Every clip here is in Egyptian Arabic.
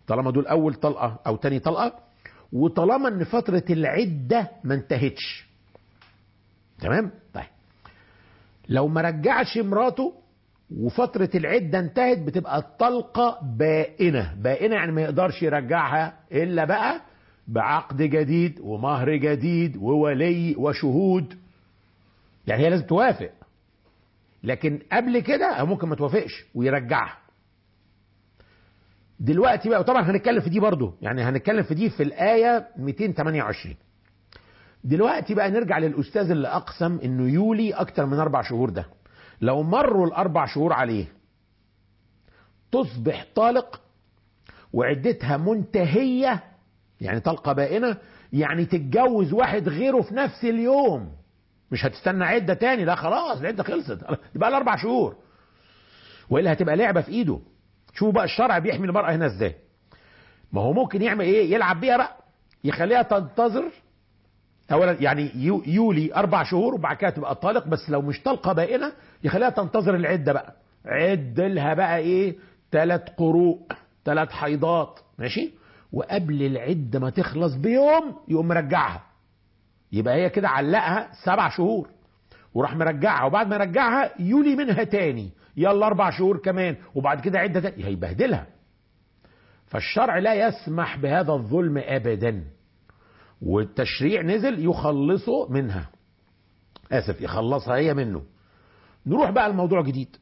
طالما دول اول طلقه او تاني طلقه وطالما ان فتره العده ما انتهتش تمام طيب لو ما رجعش مراته وفترة العدة انتهت بتبقى الطلقة بائنة بائنة يعني ما يقدرش يرجعها إلا بقى بعقد جديد ومهر جديد وولي وشهود يعني هي لازم توافق لكن قبل كده ممكن ما توافقش ويرجعها دلوقتي بقى وطبعا هنتكلم في دي برضو يعني هنتكلم في دي في الآية 228 دلوقتي بقى نرجع للأستاذ اللي أقسم إنه يولي أكتر من أربع شهور ده لو مروا الأربع شهور عليه تصبح طالق وعدتها منتهية يعني طلقة بائنة يعني تتجوز واحد غيره في نفس اليوم مش هتستنى عدة تاني لا خلاص العدة خلصت يبقى الأربع شهور وإلا هتبقى لعبة في إيده شوفوا بقى الشرع بيحمي المرأة هنا إزاي ما هو ممكن يعمل إيه يلعب بيها بقى يخليها تنتظر اولا يعني يولي اربع شهور وبعد كده تبقى طالق بس لو مش طلقه بائنه يخليها تنتظر العده بقى عد لها بقى ايه ثلاث قروء ثلاث حيضات ماشي وقبل العده ما تخلص بيوم يقوم مرجعها يبقى هي كده علقها سبع شهور وراح مرجعها وبعد ما رجعها يولي منها تاني يلا اربع شهور كمان وبعد كده عده تاني هيبهدلها فالشرع لا يسمح بهذا الظلم ابدا والتشريع نزل يخلصه منها اسف يخلصها هي منه نروح بقى الموضوع جديد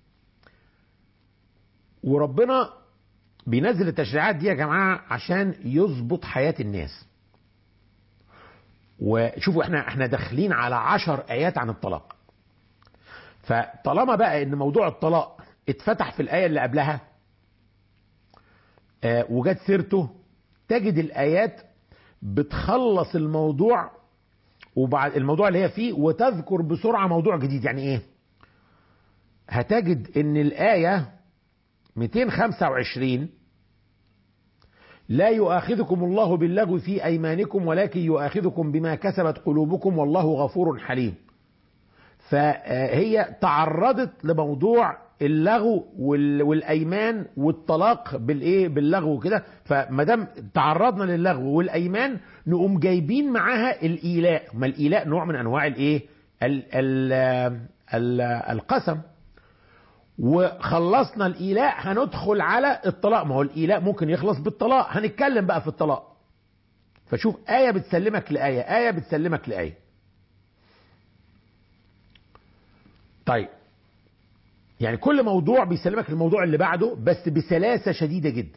وربنا بينزل التشريعات دي يا جماعه عشان يظبط حياه الناس وشوفوا احنا احنا داخلين على عشر ايات عن الطلاق فطالما بقى ان موضوع الطلاق اتفتح في الايه اللي قبلها آه وجت سيرته تجد الايات بتخلص الموضوع وبعد الموضوع اللي هي فيه وتذكر بسرعة موضوع جديد يعني ايه هتجد ان الآية 225 لا يؤاخذكم الله باللغو في أيمانكم ولكن يؤاخذكم بما كسبت قلوبكم والله غفور حليم فهي تعرضت لموضوع اللغو والايمان والطلاق بالايه باللغو كده فما دام تعرضنا للغو والايمان نقوم جايبين معاها الايلاء ما الايلاء نوع من انواع الايه ال ال ال القسم وخلصنا الايلاء هندخل على الطلاق ما هو الايلاء ممكن يخلص بالطلاق هنتكلم بقى في الطلاق فشوف ايه بتسلمك لايه ايه بتسلمك لايه طيب يعني كل موضوع بيسلمك الموضوع اللي بعده بس بسلاسة شديدة جدا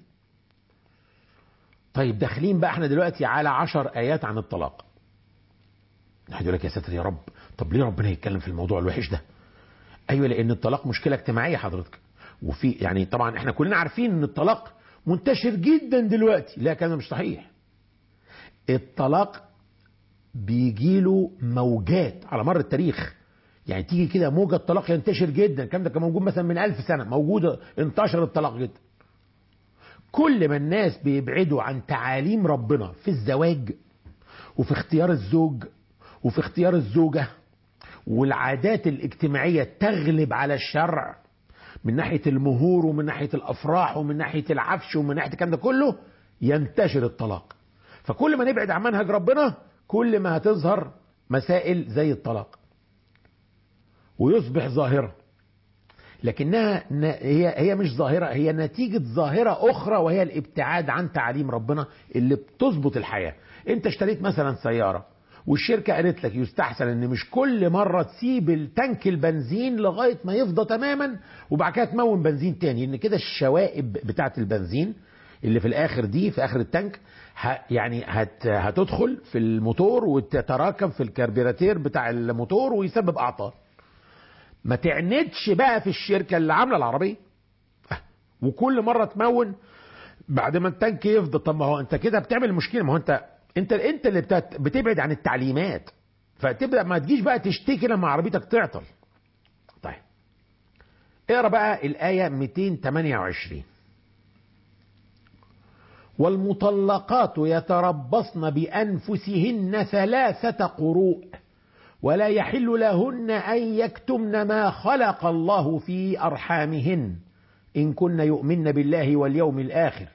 طيب داخلين بقى احنا دلوقتي على عشر آيات عن الطلاق واحد يقول لك يا ساتر يا رب طب ليه ربنا يتكلم في الموضوع الوحش ده ايوه لان الطلاق مشكله اجتماعيه حضرتك وفي يعني طبعا احنا كلنا عارفين ان الطلاق منتشر جدا دلوقتي لا كلام مش صحيح الطلاق بيجيله موجات على مر التاريخ يعني تيجي كده موجة طلاق ينتشر جدا الكلام ده كان موجود مثلا من ألف سنة موجودة انتشر الطلاق جدا كل ما الناس بيبعدوا عن تعاليم ربنا في الزواج وفي اختيار الزوج وفي اختيار الزوجة والعادات الاجتماعية تغلب على الشرع من ناحية المهور ومن ناحية الأفراح ومن ناحية العفش ومن ناحية الكلام ده كله ينتشر الطلاق فكل ما نبعد عن منهج ربنا كل ما هتظهر مسائل زي الطلاق ويصبح ظاهرة لكنها هي هي مش ظاهرة هي نتيجة ظاهرة أخرى وهي الابتعاد عن تعاليم ربنا اللي بتظبط الحياة أنت اشتريت مثلا سيارة والشركة قالت لك يستحسن ان مش كل مرة تسيب التانك البنزين لغاية ما يفضى تماما وبعد كده تمون بنزين تاني ان كده الشوائب بتاعة البنزين اللي في الاخر دي في اخر التانك يعني هت هتدخل في الموتور وتتراكم في الكربيراتير بتاع الموتور ويسبب اعطال ما تعندش بقى في الشركة اللي عاملة العربية وكل مرة تمون بعد ما التانك يفضى طب ما هو انت كده بتعمل مشكلة ما هو انت انت انت اللي بتبعد عن التعليمات فتبدا ما تجيش بقى تشتكي لما عربيتك تعطل طيب اقرا بقى الايه 228 والمطلقات يتربصن بانفسهن ثلاثه قروء ولا يحل لهن ان يكتمن ما خلق الله في ارحامهن ان كن يؤمن بالله واليوم الاخر